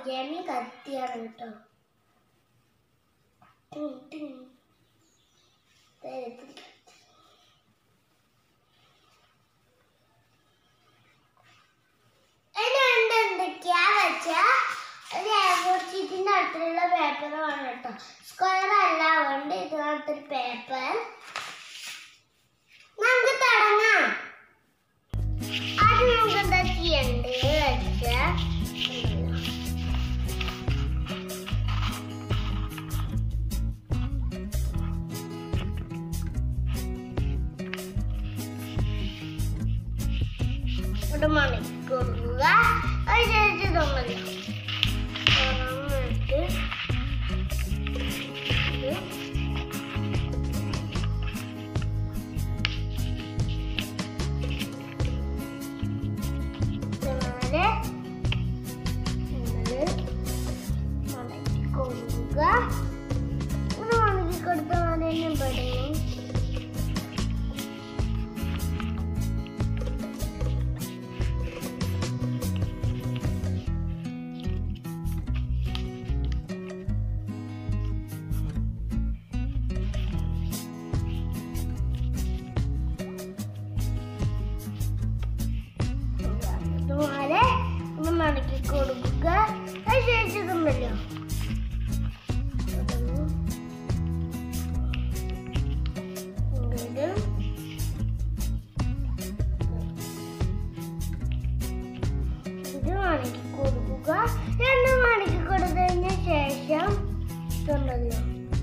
Origami കത്തിയാണ് കേട്ടോ ടിങ് ടിങ്. ദേ ഇത് കത്തി. അതിനുണ്ട് എന്തൊക്കെയാ വെച്ചാ ഒരു എയർപോർട്ട് ഷീറ്റിന്റെ അടുത്തുള്ള പേപ്പറുമാണ് കേട്ടോ സ്ക്വയർ അല്ല അതുകൊണ്ട് ഇതിനകത്തൊരു പേപ്പർ നമുക്ക് തുടങ്ങാം ആദ്യം നമുക്ക് എന്താ ചെയ്യണ്ടേ വെച്ചാ ഒരു മണിക്കൂറുക അത് ചേച്ചി തന്നല്ലോ തുറന്നിട്ട് ഇത് ഇതുപോലെ ഇത് മടക്കി കൊടുക്കുക ഇത് മടക്കി കൊടുത്ത പോലെ തന്നെ പെടുന്നു ഇതുപോലെ ഒന്ന് മടക്കി കൊടുക്കുക അത് ശേഷിക്കുമല്ലോ ഇത് മടക്കി കൊടുക്കുക രണ്ട് മടക്കി കൊടുത്തതിന് ശേഷം ഇതുണ്ടല്ലോ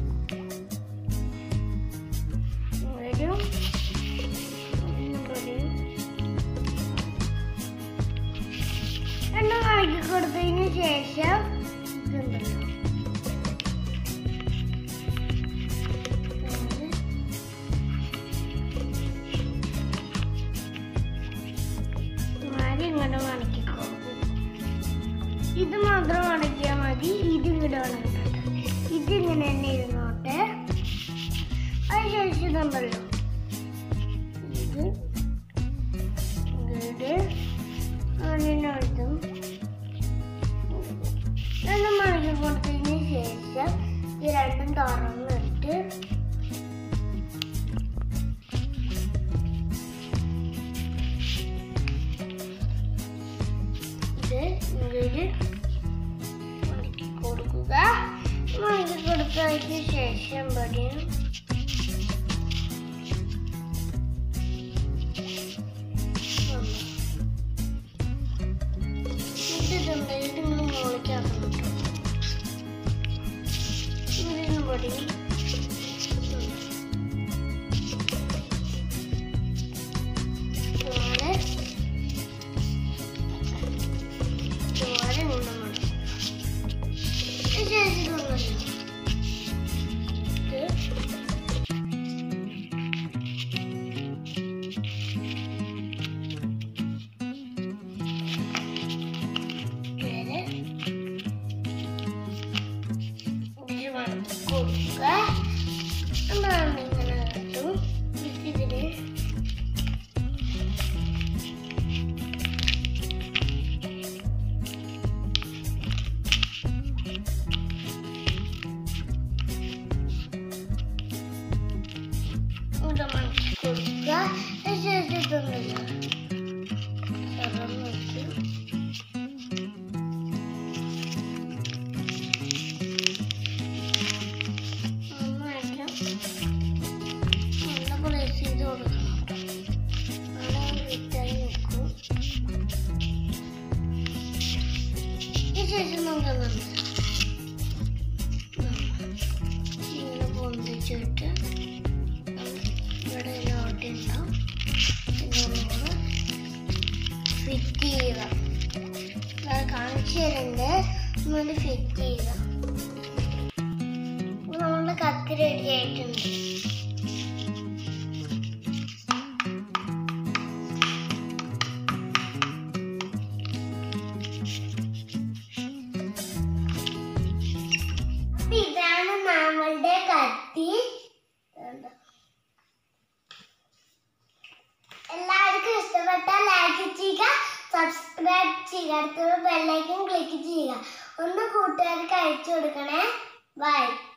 ഒരു ഇവിടെയും എണ്ണ കണക്കി കൊടുത്തതിന് ശേഷം ഇതുണ്ടല്ലോ മാരി ഇങ്ങോട്ട് മടക്കി കൊടുക്കും ഇത് മാത്രം മടക്കിയാൽ മതി ഇത് ഇങ്ങോട്ട് മടക്കട്ടെ ഇത് ഇങ്ങനെ തന്നെ ഇരുന്നോട്ടെ അതിനുശേഷം ഇതുണ്ടല്ലോ ഇത് ഇങ്ങോട്ട് അതിനടുത്തും രണ്ടും മണിക്ക് കൊടുത്തതിന് ശേഷം ഈ രണ്ടും തുറന്നിട്ട് ഇത് ഇങ്ങോട്ട് മടക്കി കൊടുക്കുക മടക്കി കൊടുത്തതിന് ശേഷം പടിയും ഇട്ടിട്ടുണ്ട് ഇതിങ്ങനെ മുകളിലേക്കാക്കണം കേട്ടോ ഇതിന് പടി ഇതുപോലെ ഇതുപോലെ നിന്ന് മതി ഇത് ശേഷിക്കൊന്നുമില്ല ഇത് ഇങ്ങനെ ഇതിന് മടക്കി കൊടുക്കുക എന്താണ് ഇങ്ങനെ കിട്ടും ഇതിന് ഇവിടെ മടക്കി കൊടുക്കുക ശേഷിട്ടൊന്നുമില്ല തുറന്ന് വെക്കും നന്നായിട്ട് നല്ല പ്രസ് ചെയ്ത് കൊടുക്കണം അവിടെ വിറ്റായി വെക്കും ഈ ശേഷം നമുക്ക് മനസ്സിലാക്കാം ഇങ്ങനെ പൊന്തിച്ചിട്ട് ഇവിടെ ലോട്ടി ഉണ്ടാവും ഇതൊന്ന് ഫിറ്റ് ചെയ്യുക അത് കാണിച്ചു തരുന്നുണ്ട് ഒന്ന് ഫിറ്റ് ചെയ്യുക നമ്മുടെ കത്തി റെഡി ആയിട്ടുണ്ട് അപ്പൊ ഇതാണ് നമ്മളുടെ കത്തി കണ്ടോ? എല്ലാവർക്കും ഇഷ്ടപ്പെട്ടാൽ ലൈക്ക് ചെയ്യുക സബ്സ്ക്രൈബ് ചെയ്യുക അടുത്തുള്ള ബെല്ലൈക്കൻ ക്ലിക്ക് ചെയ്യുക ഒന്ന് കൂട്ടുകാർക്ക് അയച്ചു കൊടുക്കണേ ബൈ